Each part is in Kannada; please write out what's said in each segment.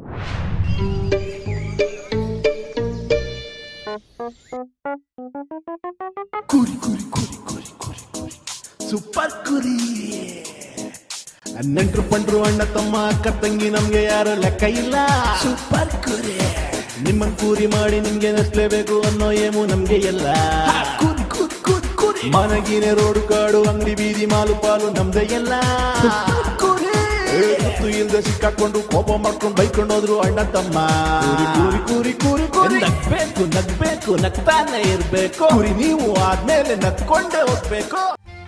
ಕುರಿ ಕುರಿ ಕುರಿ ಕುರಿ ಕುರಿ ಕುರಿ ಸೂಪರ್ ಕುರಿ ನೆಂಟ್ರು ಪಂಡ್ರು ಅಣ್ಣ ತಮ್ಮ ಅಕ್ಕ ತಂಗಿ ನಮ್ಗೆ ಯಾರು ಲೆಕ್ಕ ಇಲ್ಲ ಸೂಪರ್ ಕುರಿ ನಿಮ್ಮನ್ ಕೂರಿ ಮಾಡಿ ನಿಮ್ಗೆ ನಸ್ಲೇಬೇಕು ಅನ್ನೋ ಏಮು ನಮ್ಗೆ ಎಲ್ಲ ಕುರಿ ಕುರಿ ಕುರಿ ಕುರಿ ಮನಗಿನ ರೋಡು ಕಾಡು ಅಂಗಡಿ ಬೀದಿ ಮಾಲು ಪಾಲು ನಮ್ದೇ ಎಲ್ಲ ಏ, ಗೊತ್ತು ಇಲ್ದೆ ಸಿಕ್ಕಾಕೊಂಡು ಕೋಪ ಮಾಡ್ಕೊಂಡು ಬೈಕೊಂಡು ಹೋದ್ರು ಅಣ್ಣ ತಮ್ಮ ಕೂರಿ ಕೂರಿ ಕೂರಿ ಕೂರಿ ಕೂರಿ ನಗ್ಬೇಕು ನಗ್ಬೇಕು ನಗ್ತಾನೆ ಇರ್ಬೇಕು ಕುರಿ ನೀವು ಆದ್ಮೇಲೆ ನಗ್ಕೊಂಡೇ ಹೋಗ್ಬೇಕು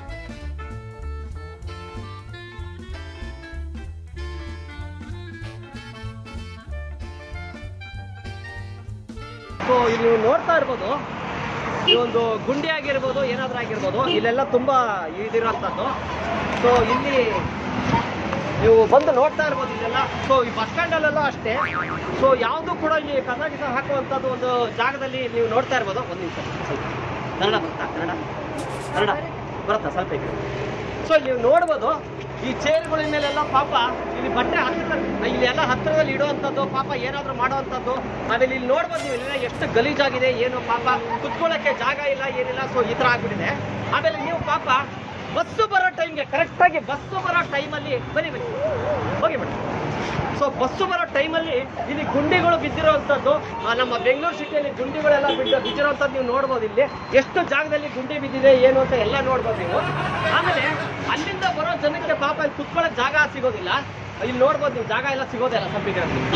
ಸೊ ಇಲ್ಲಿ ನೀವು ನೋಡ್ತಾ ಇರ್ಬೋದು ಈ ಒಂದು ಗುಂಡಿ ಆಗಿರ್ಬೋದು ಏನಾದ್ರೂ ಆಗಿರ್ಬೋದು ಇಲ್ಲೆಲ್ಲ ತುಂಬಾ ಇದಿರೋಂಥದ್ದು ಸೊ ಇಲ್ಲಿ ನೀವು ಬಂದು ನೋಡ್ತಾ ಇರ್ಬೋದು ಇಲ್ಲೆಲ್ಲ ಸೊ ಈ ಬಸ್ ಸ್ಟ್ಯಾಂಡಲ್ಲೆಲ್ಲ ಅಷ್ಟೇ ಸೊ ಯಾವುದು ಕೂಡ ಇಲ್ಲಿ ಕಸ ಗಿಸ ಹಾಕುವಂಥದ್ದು ಒಂದು ಜಾಗದಲ್ಲಿ ನೀವು ನೋಡ್ತಾ ಇರ್ಬೋದು ಒಂದು ನಿಮಿಷ ಸ್ವಲ್ಪ ಕನ್ನಡ ಬರುತ್ತಾ ಕನ್ನಡ ಕನ್ನಡ ಬರುತ್ತಾ ಸ್ವಲ್ಪ ಈ ಕಡೆ. ಸೊ ಇಲ್ಲಿ ನೀವು ನೋಡ್ಬೋದು ಈ ಚೇರ್ಗಳ ಮೇಲೆಲ್ಲ ಪಾಪ ಇಲ್ಲಿ ಬಟ್ಟೆ ಹಾಕಿರ್ತಾರೆ ಇಲ್ಲಿ ಎಲ್ಲ ಹತ್ತಿರದಲ್ಲಿ ಇಡುವಂಥದ್ದು ಪಾಪ ಏನಾದರೂ ಮಾಡುವಂಥದ್ದು ಆಮೇಲೆ ಇಲ್ಲಿ ನೋಡ್ಬೋದು ನೀವು ಇಲ್ಲೆಲ್ಲ ಎಷ್ಟು ಗಲೀಜಾಗಿದೆ ಏನು ಪಾಪ ಕುತ್ಕೊಳ್ಳೋಕ್ಕೆ ಜಾಗ ಇಲ್ಲ ಏನಿಲ್ಲ ಸೊ ಈ ಥರ ಆಗ್ಬಿಟ್ಟಿದೆ ಆಮೇಲೆ ನೀವು ಪಾಪ ಬಸ್ಸು ಬರೋ ಟೈಮ್ಗೆ ಕರೆಕ್ಟಾಗಿ ಬಸ್ಸು ಬರೋ ಟೈಮಲ್ಲಿ ಬನ್ನಿ ಬನ್ನಿ ಹೋಗಿ ಬನ್ನಿ ಸೊ ಬಸ್ಸು ಬರೋ ಟೈಮಲ್ಲಿ ಇಲ್ಲಿ ಗುಂಡಿಗಳು ಬಿದ್ದಿರೋವಂಥದ್ದು ಆ, ನಮ್ಮ ಬೆಂಗಳೂರು ಸಿಟಿಯಲ್ಲಿ ಗುಂಡಿಗಳೆಲ್ಲ ಬಿದ್ದು ಬಿದ್ದಿರೋವಂಥದ್ದು ನೀವು ನೋಡ್ಬೋದು ಇಲ್ಲಿ ಎಷ್ಟು ಜಾಗದಲ್ಲಿ ಗುಂಡಿ ಬಿದ್ದಿದೆ ಏನು ಅಂತ ಎಲ್ಲ ನೋಡ್ಬೋದು ನೀವು ಆಮೇಲೆ ಅಲ್ಲಿಂದ ಬರೋ ಜನಕ್ಕೆ ಪಾಪ ಇಲ್ಲಿ ಕುತ್ಕೊಳ್ಳೋಕೆ ಜಾಗ ಸಿಗೋದಿಲ್ಲ ಇಲ್ಲಿ ನೋಡ್ಬೋದು ನೀವು ಜಾಗ ಎಲ್ಲ ಸಿಗೋದಿಲ್ಲ ಸ್ವಲ್ಪ ಈ ಕಡೆ ಬನ್ನಿ.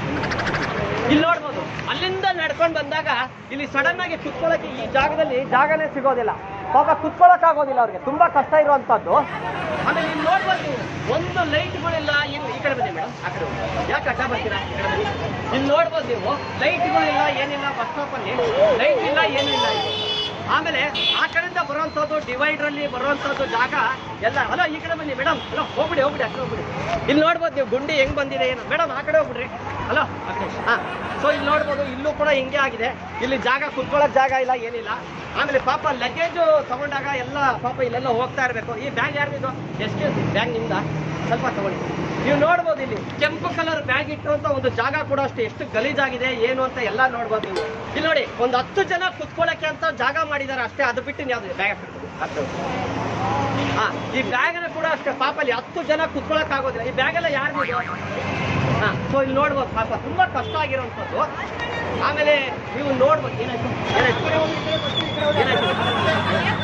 ಇಲ್ಲಿ ನೋಡ್ಬೋದು ಅಲ್ಲಿಂದ ನಡ್ಕೊಂಡು ಬಂದಾಗ ಇಲ್ಲಿ ಸಡನ್ ಆಗಿ ಕುತ್ಕೊಳ್ಳೋಕೆ ಈ ಜಾಗದಲ್ಲಿ ಜಾಗನೇ ಸಿಗೋದಿಲ್ಲ ಪಾಪ ಕುತ್ಕೊಳ್ಳೋಕೆ ಆಗೋದಿಲ್ಲ ಅವ್ರಿಗೆ ತುಂಬಾ ಕಷ್ಟ ಇರುವಂತದ್ದು ಆಮೇಲೆ ಇಲ್ಲಿ ನೋಡ್ಬೋದು ನೀವು ಒಂದು ಲೈಟ್ಗಳಿಲ್ಲ ಏನು ಈ ಕಡೆ ಬನ್ನಿ ಮೇಡಮ್ ಆ ಕಡೆ ಹೋಗಿ. ಯಾಕೆ ಅಡ್ಡ ಬರ್ತೀರಾ ಈ ಕಡೆ ಬನ್ನಿ. ಇಲ್ಲಿ ನೋಡ್ಬೋದು ನೀವು ಲೈಟ್ಗಳಿಲ್ಲ ಏನಿಲ್ಲ ಬಸ್ ಸ್ಟಾಪ್ ಅಲ್ಲಿ ಲೈಟ್ ಇಲ್ಲ ಏನಿಲ್ಲ ಇಲ್ಲಿ ಆಮೇಲೆ ಆ ಕಡೆಯಿಂದ ಬರುವಂತದ್ದು ಡಿವೈಡರ್ ಅಲ್ಲಿ ಬರುವಂತದ್ದು ಜಾಗ ಎಲ್ಲ ಅಲ್ಲ ಈ ಕಡೆ ಬನ್ನಿ ಮೇಡಮ್ ಅಲ್ಲ ಹೋಗ್ಬಿಡಿ ಹೋಗ್ಬಿಡಿ ಆ ಕಡೆ ಹೋಗ್ಬಿಡಿ ಇಲ್ಲಿ ನೋಡ್ಬೋದು ನೀವು ಗುಂಡಿ ಹೆಂಗ್ ಬಂದಿದೆ ಏನು ಮೇಡಮ್ ಆ ಕಡೆ ಹೋಗ್ಬಿಡ್ರಿ ಅಲ್ಲ ಆ ಕಡೆ ಹಾ ಸೊ ಇಲ್ಲಿ ನೋಡ್ಬೋದು ಇಲ್ಲೂ ಕೂಡ ಹಿಂಗೆ ಆಗಿದೆ ಇಲ್ಲಿ ಜಾಗ ಕುತ್ಕೊಳ್ಳೋಕೆ ಜಾಗ ಇಲ್ಲ ಏನಿಲ್ಲ ಆಮೇಲೆ ಪಾಪ ಲಗೇಜು ತಗೊಂಡಾಗ ಎಲ್ಲ ಪಾಪ ಇಲ್ಲೆಲ್ಲ ಹೋಗ್ತಾ ಇರಬೇಕು ಈ ಬ್ಯಾಗ್ ಯಾರ್ದಿದು ಎಷ್ಟು ಬ್ಯಾಗ್ ನಿಮ್ದ ಸ್ವಲ್ಪ ತಗೊಳ್ಳಿ ನೀವು ನೋಡ್ಬೋದು ಇಲ್ಲಿ ಕೆಂಪು ಕಲರ್ ಬ್ಯಾಗ್ ಇಟ್ಟಿರುವಂತ ಒಂದು ಜಾಗ ಕೂಡ ಅಷ್ಟೇ ಎಷ್ಟು ಗಲೀಜಾಗಿದೆ ಏನು ಅಂತ ಎಲ್ಲ ನೋಡ್ಬೋದು ನೀವು ಇಲ್ಲಿ ನೋಡಿ ಒಂದು ಹತ್ತು ಜನ ಕುತ್ಕೊಳ್ಳೋಕೆ ಅಂತ ಜಾಗ ಮಾಡಿದ್ದಾರೆ ಅಷ್ಟೇ ಅದು ಬಿಟ್ಟು ಯಾವ್ದು ಬ್ಯಾಗ್ ಹಾಕ್ಬಿಡ್ತೀವಿ ಹಾ ಈ ಬ್ಯಾಗ್ ಕೂಡ ಅಷ್ಟೇ ಪಾಪ ಅಲ್ಲಿ ಹತ್ತು ಜನ ಕುತ್ಕೊಳಕ್ ಆಗೋದಿಲ್ಲ ಈ ಬ್ಯಾಗ್ ಎಲ್ಲ ಯಾರ್ದು ಹಾ ಸೊ ಇಲ್ಲಿ ನೋಡ್ಬೋದು ಪಾಪ ತುಂಬಾ ಕಷ್ಟ ಆಗಿರೋಂಥದ್ದು ಆಮೇಲೆ ನೀವು ನೋಡ್ಬೋದು ಏನಾಯ್ತು ಏನಾಯ್ತು ಏನಾಯ್ತು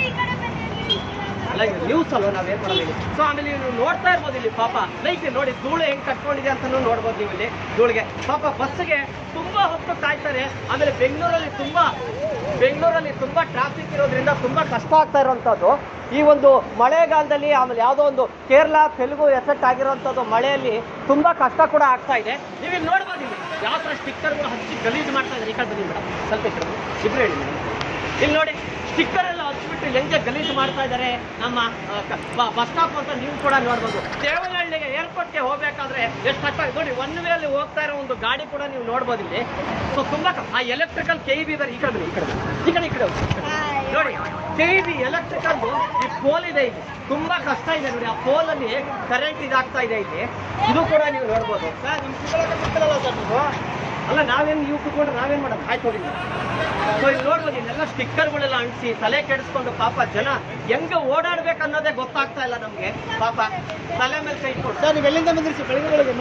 ಅಲ್ಲ ಇದು ನ್ಯೂಸ್ ಅಲ್ವಾ ನಾವೇನ್ ಮಾಡಲ್ಲ ಇಲ್ಲಿ ಸೊ ಆಮೇಲೆ ನೀವು ನೋಡ್ತಾ ಇರ್ಬೋದು ಇಲ್ಲಿ ಪಾಪ ಲೈಕ್ ನೋಡಿ ಧೂಳು ಹೆಂಗ್ ಕಟ್ಕೊಂಡಿದೆ ಅಂತಾನು ನೋಡ್ಬೋದು ನೀವು ಇಲ್ಲಿ ಧೂಳಿಗೆ ಪಾಪ ಬಸ್ಗೆ ತುಂಬಾ ಹೊತ್ತು ಕಾಯ್ತಾರೆ ಆಮೇಲೆ ಬೆಂಗಳೂರಲ್ಲಿ ತುಂಬಾ ಬೆಂಗಳೂರಲ್ಲಿ ತುಂಬಾ ಟ್ರಾಫಿಕ್ ಇರೋದ್ರಿಂದ ತುಂಬಾ ಕಷ್ಟ ಆಗ್ತಾ ಇರುವಂತದ್ದು ಈ ಒಂದು ಮಳೆಗಾಲದಲ್ಲಿ ಆಮೇಲೆ ಯಾವುದೋ ಒಂದು ಕೇರಳ ತೆಲುಗು ಎಫೆಕ್ಟ್ ಆಗಿರುವಂತದ್ದು ಮಳೆಯಲ್ಲಿ ತುಂಬಾ ಕಷ್ಟ ಕೂಡ ಆಗ್ತಾ ಇದೆ ನೀವು ಇಲ್ಲಿ ನೋಡ್ಬೋದು ಇಲ್ಲಿ ಯಾವ ತರ ಸ್ಟಿಕ್ಕರ್ಗಳು ಹಚ್ಚಿ ಗಲೀಜು ಮಾಡ್ತಾ ಇದ್ದಾರೆ ಈ ಕಡೆ ಬನ್ನಿ ಮೇಡಮ್ ಸ್ವಲ್ಪ ಈ ಕಡೆ ಬನ್ನಿ. ಇಬ್ರು ಹೇಳಿ ಮೇಡಮ್ ಇಲ್ಲಿ ನೋಡಿ ಸ್ಟಿಕ್ಕರ್ ಎಲ್ಲ ಹಚ್ಬಿಟ್ಟು ಹೆಂಗೆ ಗಲೀಜು ಮಾಡ್ತಾ ಇದ್ದಾರೆ ನಮ್ಮ ಬಸ್ ಸ್ಟಾಪ್ ಅಂತ ನೀವು ಕೂಡ ನೋಡ್ಬೋದು ದೇವನಹಳ್ಳಿಗೆ ಏರ್ಪೋರ್ಟ್ಗೆ ಹೋಗ್ಬೇಕಾದ್ರೆ ಎಷ್ಟು ಕಷ್ಟ ಆಗಿದೆ ನೋಡಿ ಒನ್ ವೇ ಅಲ್ಲಿ ಹೋಗ್ತಾ ಇರೋ ಒಂದು ಗಾಡಿ ಕೂಡ ನೀವು ನೋಡ್ಬೋದು ಇಲ್ಲಿ ಸೊ ತುಂಬಾ ಕ- ಆ ಎಲೆಕ್ಟ್ರಿಕಲ್ ಕೆ ಬಿ ಬರೀ ಈ ಕಡೆ ಬನ್ನಿ ಈ ಕಡೆ ಬನ್ನಿ. ಈ ಕಡೆ ಈ ಕಡೆ ಹೋಗಿ. ನೋಡಿ ಕೆ ಬಿ ಎಲೆಕ್ಟ್ರಿಕಲ್ ಈ ಪೋಲ್ ಇದೆ ಇಲ್ಲಿ ತುಂಬಾ ಕಷ್ಟ ಇದೆ ನೋಡಿ ಆ ಪೋಲ್ ಅಲ್ಲಿ ಕರೆಂಟ್ ಇದಾಗ್ತಾ ಇದೆ ಇಲ್ಲಿ ಇದು ಕೂಡ ನೀವು ನೋಡ್ಬೋದು ಸರ್ ನಿಮ್ ಕುತ್ಕೊಳ್ಳೋಕೆ ಬಿಡ್ತಿರಲ್ಲ ಸರ್ ನೀವು ಅಲ್ಲ ನಾವೇನ್ ನೀವು ಕುತ್ಕೊಂಡ್ರೆ ನಾವೇನ್ ಮಾಡೋದು ಆಯ್ತು ನೋಡಿ ಸೊ ಇಲ್ಲಿ ನೋಡ್ಬೋದು ಇದೆಲ್ಲ ಸ್ಟಿಕ್ಕರ್ಗಳೆಲ್ಲ ಅಂಟಿಸಿ ತಲೆ ಕೆಡಿಸ್ಕೊಂಡು ಪಾಪ ಜನ ಹೆಂಗೆ ಓಡಾಡ್ಬೇಕು ಅನ್ನೋದೇ ಗೊತ್ತಾಗ್ತಾ ಇಲ್ಲ ನಮ್ಗೆ ಪಾಪ ತಲೆ ಮೇಲೆ ಕೈ ಇಟ್ಕೊಂಡು ಸರ್ ನೀವು ಎಲ್ಲಿಂದ ಬಂದಿರಿ ಬೆಳಗ್ಗೆ ಬೆಳಗ್ಗೆ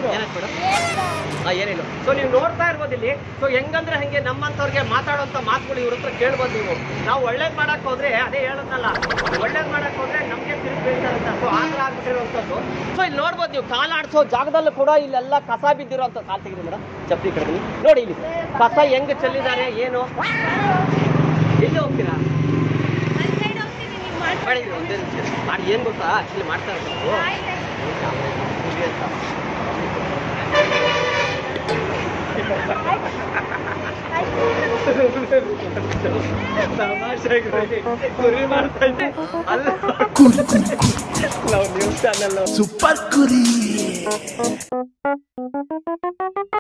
ಏನಿಲ್ಲ ಸೊ ನೀವು ನೋಡ್ತಾ ಇರ್ಬೋದು ಇಲ್ಲಿ ಸೊ ಹೆಂಗಂದ್ರೆ ಹಂಗೆ ನಮ್ಮಂತವ್ರಿಗೆ ಮಾತಾಡುವಂತ ಮಾತುಗಳು ಇವ್ರ ಹತ್ರ ಕೇಳ್ಬೋದು ನೀವು ನಾವು ಒಳ್ಳೇದ್ ಮಾಡಕ್ ಹೋದ್ರೆ ಅದೇ ಹೇಳದ್ನಲ್ಲ ಒಳ್ಳೇದ್ ಮಾಡಕ್ ಹೋದ್ರೆ ನಮ್ಗೆ ತಿರುಗಿ ಬೀಳ್ತಾರಂತ ಸೊ ಆತರ ಆಗ್ಬಿಟ್ಟಿರುವಂತದ್ದು ಸೊ ಇಲ್ಲಿ ನೋಡ್ಬೋದು ನೀವು ಕಾಲಾಡ್ಸೋ ಜಾಗದಲ್ಲೂ ಕೂಡ ಇಲ್ಲೆಲ್ಲ ಕಸ ಬಿದ್ದಿರೋಂಥ ಕಾಲ್ ತೆಗೆದು ಮೇಡಮ್ ಚಪ್ಪಲಿ ಕಡೆ ಬನ್ನಿ. ನೋಡಿ ಇಲ್ಲಿ ಕಸ ಹೆಂಗ್ ಚೆಲ್ಲಿದ್ದಾರೆ ಏನು ಎಲ್ಲಿ ಹೋಗ್ತೀರಾ ಮಾಡಿ ಒಂದೇ ನಿಮಿಷ. ಮಾಡಿ ಏನ್ ಗೊತ್ತಾ ಆಕ್ಚುಲಿ ಮಾಡ್ತಾ ಇರ್ಬೇಕು ತಮಾಷೆಗೆ ಕುರಿ ಮಾಡ್ತಾ ಇದ್ದೆ ಅಲ್ಲ ಕುರಿ ಕುರಿ ಕುರಿ ನಾವು ನ್ಯೂಸ್ ಚಾನಲ್ ಸೂಪರ್ ಕುರಿ